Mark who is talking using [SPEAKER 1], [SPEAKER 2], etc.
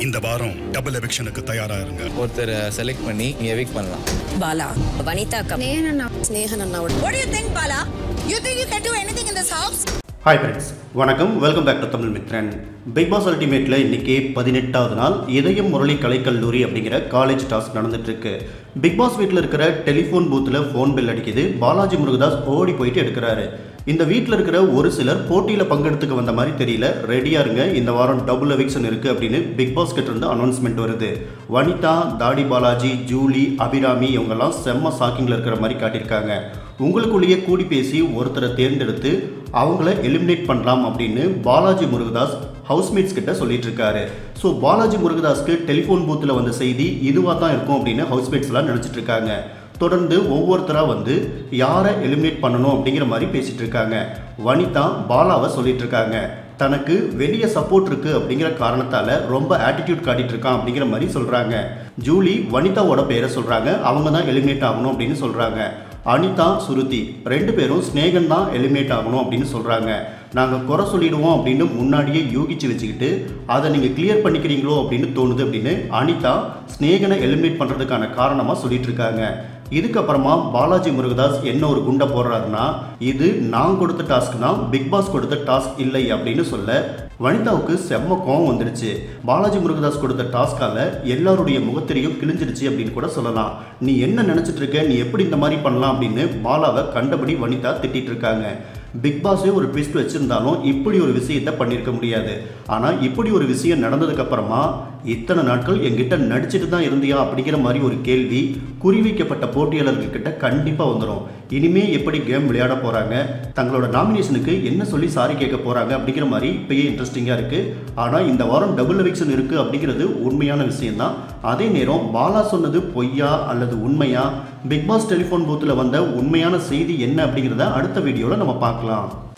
[SPEAKER 1] இந்த வாரம் டபுள் எவிக்ஷனுக்கு தயாரா இருங்க
[SPEAKER 2] ஒருத்தரை செலக்ட் பண்ணி எவிக் பண்ணலாம்
[SPEAKER 3] பாலா வனிதா கப்
[SPEAKER 4] நேஹனா
[SPEAKER 3] ஸ்னேகன் அண்ணாவோட
[SPEAKER 4] What do you think, Bala? You think you can do anything in this house?
[SPEAKER 5] Hi friends வணக்கம் welcome back to Tamil Mithran Bigg Boss அல்டிமேட்டில் இன்றைக்கி பதினெட்டாவது நாள் இதயம் முரளி கலைக்கல்லூரி அப்படிங்கிற காலேஜ் டாஸ்க் நடந்துட்டுருக்கு பிக் பாஸ் வீட்டில் இருக்கிற டெலிஃபோன் பூத்தில் ஃபோன் பில் அடிக்குது பாலாஜி முருகதாஸ் ஓடி போயிட்டு எடுக்கிறாரு இந்த வீட்டில் இருக்கிற ஒரு சிலர் போட்டியில் பங்கெடுத்துக்க வந்த மாதிரி தெரியல ரெடியாக இருங்க இந்த வாரம் டபுள் எவிக்ஷன் இருக்குது அப்படின்னு பிக் பாஸ் கிட்ட இருந்து அனௌன்ஸ்மெண்ட் வருது வனிதா தாடி பாலாஜி ஜூலி அபிராமி இவங்கெல்லாம் செம்ம ஷாக்கிங்கில் இருக்கிற மாதிரி காட்டியிருக்காங்க உங்களுக்குள்ளேயே கூடி பேசி ஒருத்தரை தேர்ந்தெடுத்து அவங்கள எலிமினேட் பண்ணலாம் அப்படின்னு பாலாஜி முருகதாஸ் ஹவுஸ்மேட்ஸ் கிட்ட சொல்லிட்டு இருக்காரு ஸோ பாலாஜி முருகதாஸ்க்கு டெலிஃபோன் பூத்தில் வந்த செய்தி இதுவாக தான் இருக்கும் அப்படின்னு ஹவுஸ்மேட்ஸ்லாம் நினச்சிட்டு இருக்காங்க தொடர்ந்து ஒவ்வொருத்தராக வந்து யாரை எலிமினேட் பண்ணணும் அப்படிங்கிற மாதிரி பேசிட்டு இருக்காங்க வனிதா பாலாவை சொல்லிட்டு இருக்காங்க தனக்கு வெளியே சப்போர்ட் இருக்கு அப்படிங்கிற காரணத்தால ரொம்ப ஆட்டிடியூட் காட்டிட்டு இருக்கான் அப்படிங்கிற மாதிரி சொல்றாங்க ஜூலி வனிதாவோட பேரை சொல்றாங்க அவங்க தான் எலிமினேட் ஆகணும் அப்படின்னு சொல்றாங்க அனிதா சுருதி ரெண்டு பேரும் ஸ்னேகன் தான் எலிமினேட் ஆகணும் அப்படின்னு சொல்றாங்க நாங்கள் குறை சொல்லிடுவோம் அப்படின்னு முன்னாடியே யூகிச்சு வச்சுக்கிட்டு அதை நீங்கள் கிளியர் பண்ணிக்கிறீங்களோ அப்படின்னு தோணுது அப்படின்னு அனிதா ஸ்னேகனை எலிமினேட் பண்ணுறதுக்கான காரணமாக சொல்லிட்டு இருக்காங்க இதுக்கப்புறமா பாலாஜி முருகதாஸ் என்ன ஒரு குண்டை போடுறாருன்னா இது நான் கொடுத்த டாஸ்க் தான் பிக் பாஸ் கொடுத்த டாஸ்க் இல்லை அப்படின்னு சொல்ல வனிதாவுக்கு செம்ம கோவம் வந்துடுச்சு பாலாஜி முருகதாஸ் கொடுத்த டாஸ்கால எல்லாருடைய முகத்திரையும் கிழிஞ்சிருச்சு அப்படின்னு கூட சொல்லலாம் நீ என்ன நினைச்சிட்டு இருக்க நீ எப்படி இந்த மாதிரி பண்ணலாம் அப்படின்னு பாலாவை கண்டபடி வனிதா திட்டிட்டு இருக்காங்க பிக் பாஸே ஒரு ட்விஸ்ட் வச்சிருந்தாலும் இப்படி ஒரு விஷயத்தை பண்ணியிருக்க முடியாது ஆனால் இப்படி ஒரு விஷயம் நடந்ததுக்கு அப்புறமா இத்தனை நாட்கள் என்கிட்ட நடிச்சிட்டு தான் இருந்தியா அப்படிங்கிற மாதிரி ஒரு கேள்வி குறிவைக்கப்பட்ட போட்டியாளர்கள் கிட்ட கண்டிப்பாக வந்துடும் இனிமே எப்படி கேம் விளையாட போகிறாங்க தங்களோட நாமினேஷனுக்கு என்ன சொல்லி சாரி கேட்க போகிறாங்க அப்படிங்கிற மாதிரி இப்பயே இன்ட்ரெஸ்டிங்காக இருக்குது ஆனால் இந்த வாரம் டபுள் எவிக்ஷன் இருக்குது அப்படிங்கிறது உண்மையான விஷயம்தான் அதே நேரம் பாலா சொன்னது பொய்யா அல்லது உண்மையா பிக் பாஸ் டெலிஃபோன் பூத்தில் வந்த உண்மையான செய்தி என்ன அப்படிங்கிறத அடுத்த வீடியோவில் நம்ம பார்க்கலாம்